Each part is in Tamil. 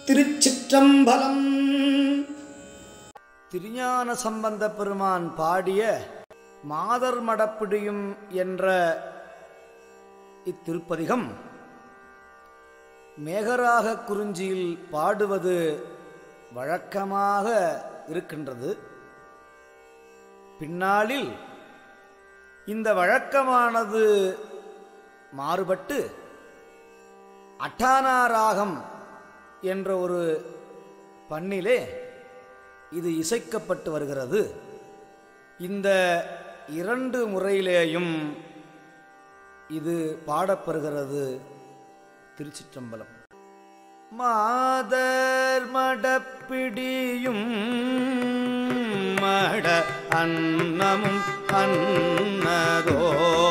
திருச்சிற்றம்பலம் திருஞான சம்பந்த பெருமான் பாடிய மாதர் மடப்பிடியும் என்ற இத்திருப்பதிகம் மேகராக குறிஞ்சியில் பாடுவது வழக்கமாக இருக்கின்றது பின்னாளில் இந்த வழக்கமானது மாறுபட்டு அட்டானா ராகம் என்ற ஒரு பண்ணிலே இது இசைக்கப்பட்டு வருகிறது இந்த இரண்டு முறையிலேயும் இது பாடப்பெறுகிறது திருச்சிற்றம்பலம் மாதர் மடப்பிடியும் மட அன்னமும் அன்னதோ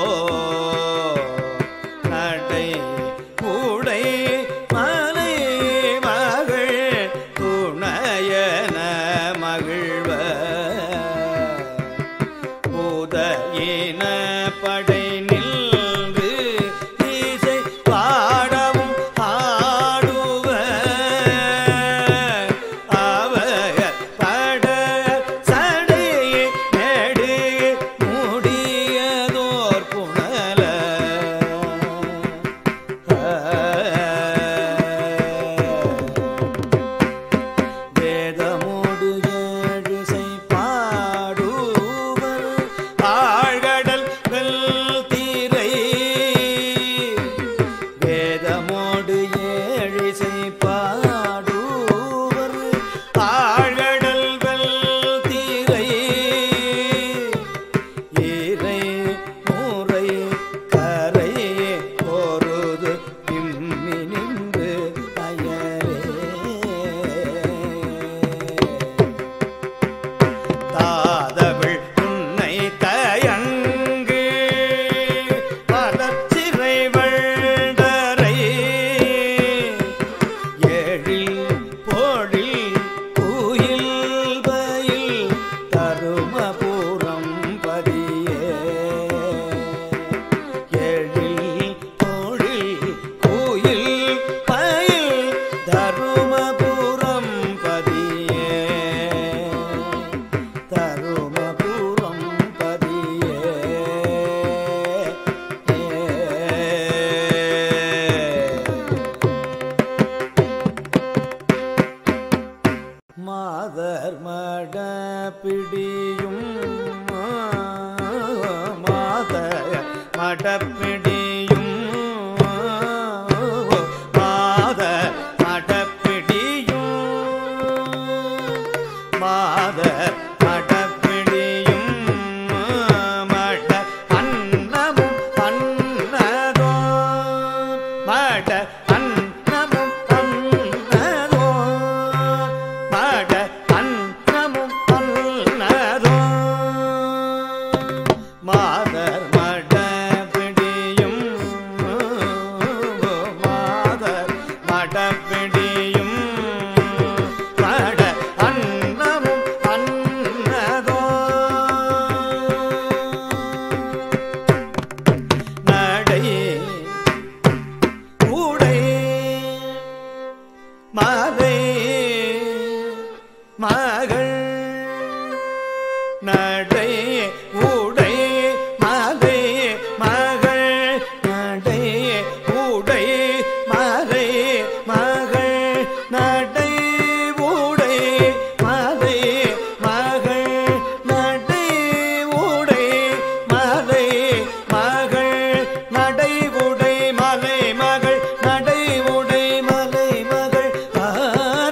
நடை கூடை மலை மகள் துணையன மகிழ்வ பூதயின படை நின்று இசை பாடவும் ஆடுவ அவய பட சடையை நெடு முடியதோர் புனல வேதமோடு ஏழிசை பாடுவர் ஆழ்கடல் வெல்தீரை வேதமோடு ஏழிசை பாடுவர் ஆழ்கடல் வெல்தீரை ஈரை மூரை கரை பொருது இம்மி நின்று அயரே தாதவிள் உன்னை தயங்கு பதச்சிறை வண்டரை ஏழில் போழில் குயில் பயில் தருமபுரம் பதியே ஏழில் போழில் குயில் பயில் தருமபுரம் பதியே தருமபுரம் பதியே மாதர் மட பிடியும் மாதர் மடப்பிடியும் மாதர் மடப்பிடியும் மாதர் மடப்பிடியும் மட அன்னமும் அன்னதோ மட அன்னமும் அன்னதோ மட அன்னமும் அன்னதோ மாதர் மட பிடியும் மாதர் மட பிடியும் மட அன்னமும் அன்னதோ நடை கூடை மாலை மகள் நடை உடை மாலை மகள் நடை உடை மாலை மகள் நடை உடை மாலை மகள் நடை உடை மாலை மகள் நடை உடை மலை மகள் நடை உடை மலை மகள் ஆ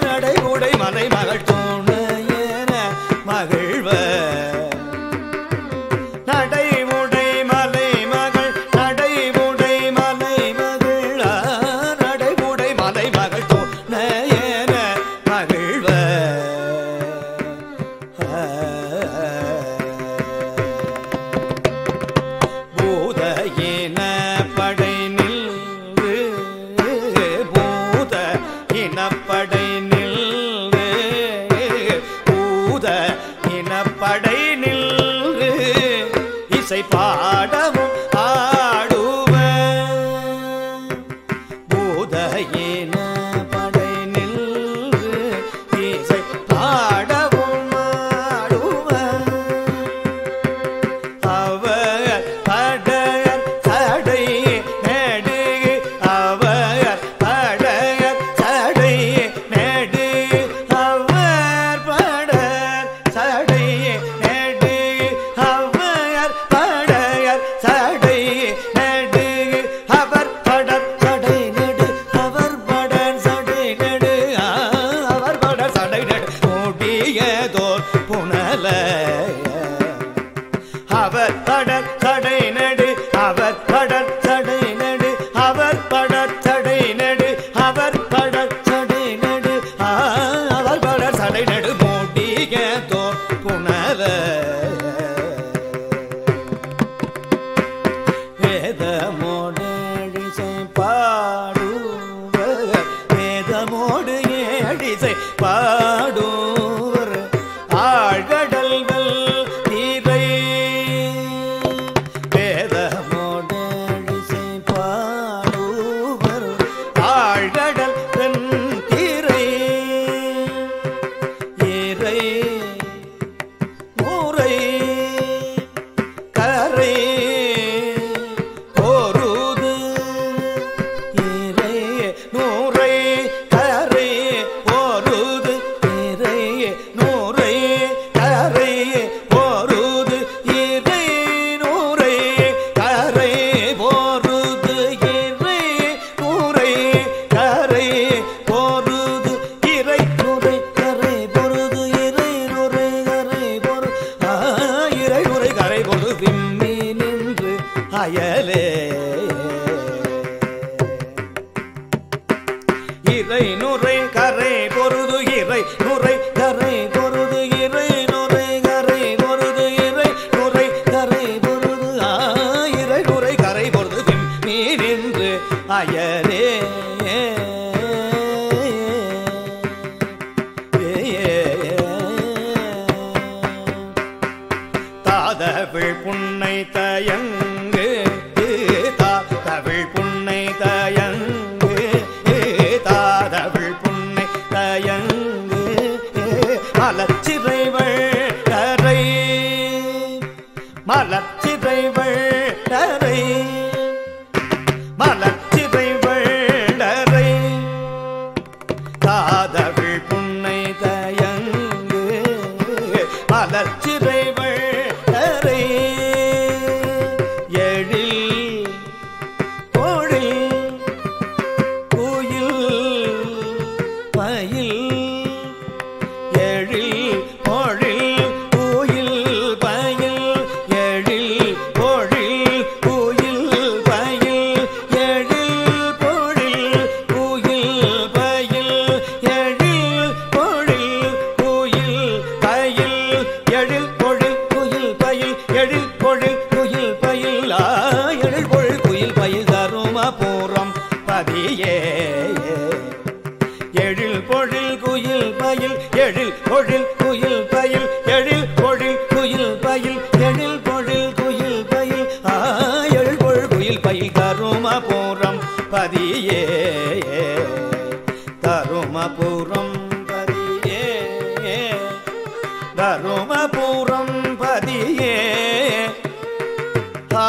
வேதமோடு ஏடிசை பாடுவர் ஆழ்கடல்கள் நீரை வேதமோடு ஏடிசை பாடுவர் ஆழ்கடல் வெண் தீரை இறை ஊரை கரை பொருது இறை நூறை கரை பொருது இறை நூறை கரை பொருது இறை நூறை கரை பொருது இறை நூறை கரை பொருது இறை நுரை கரை பொருது இறை நுரை கரை பொரு ஆ, இறை நுரை கரை பொருது விம்மி நின்று அயலே இறை நுரை கரை பொருது இறை நுரை கரை பொருது இறை நுரை கரை பொருது இறை நுரை கரை பொருது ஆ, இறை நுரை கரை பொருது விம்மி நின்று அயலே தாதவிழ் புன்னை தயங்கு தாதவிழ் புன்னை தயங்கு தாதவிழ் புன்னை தயங்கு மலச்சிறைவள் கரை மலச்சிறைவள் கரை மலச்சிறைவள் கரை காதவிழ் புன்னை தயங்கு மலர்ச்சிறை வளரை எழில் பொழில் குயில் பயில் எழில் பொழில் குயில் பயில் எழில் பொழில் குயில் பயில் எழில் பொழில் குயில் பயில் எழில் பொழில் குயில் பயில் எழில் பொழில் குயில் பயில் எழில் பொழில் குயில் பயில் ஆ, எழில் பொழில் குயில் பயில் தருமபுரம் பதியே எழில் பொழில் குயில் பயில் எழில் பொழில் குயில் பயில் எழில் பொழில் குயில் பயில் எழில் பொழில் குயில் பயில் ஆ எழில் பொழில் குயில் பயில் கருமபுரம் பதியே கருமபுரம் பதியே கருமபுரம் பதியே ஆ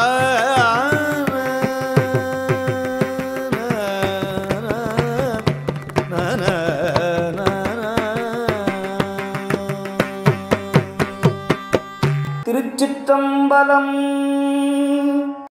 திருச்சிற்றம்பலம்